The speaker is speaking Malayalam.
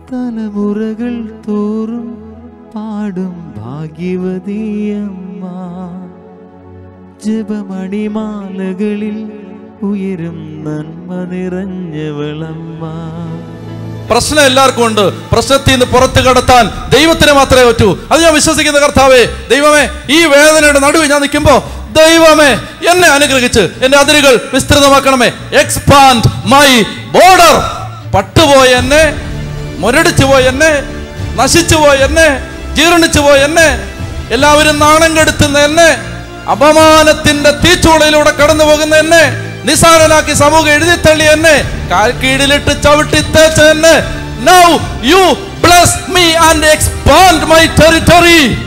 തലമുറകൾ തോറും പാടും ഭാഗ്യവതിയമ്മ ജപമണിമാലകളിൽ ഉയരും നന്മ നിറഞ്ഞവളമ്മ പ്രശ്നം എല്ലാവർക്കും ഉണ്ട് പ്രശ്നത്തിൽ നിന്ന് പുറത്ത് കടത്താൻ ദൈവത്തിന് മാത്രമേ പറ്റൂ അത് ഞാൻ വിശ്വസിക്കുന്ന കർത്താവേ ദൈവമേ ഈ വേദനയുടെ നടുവിൽ ഞാൻ നിൽക്കുമ്പോ ദൈവമേ എന്നെ അനുഗ്രഹിച്ച് എന്റെ അതിരുകൾ വിസ്തൃതമാക്കണമേ എക്സ്പാൻഡ് മൈ ബോർഡർ പട്ടുപോയ എന്നെ മുരടിച്ചു പോയ എന്നെ നശിച്ചു പോയ എന്നെ ജീർണിച്ചു പോയ എന്നെ എല്ലാവരും നാണം കെടുത്തുന്ന എന്നെ അപമാനത്തിന്റെ തീച്ചൂളയിലൂടെ കടന്നു പോകുന്ന എന്നെ നിസാരനാക്കി സമൂഹം എഴുതിത്തള്ളി എന്നെ കാൽ കീഴിലിട്ട് ചവിട്ടി തേച്ച എന്നെ now you bless me and expand my territory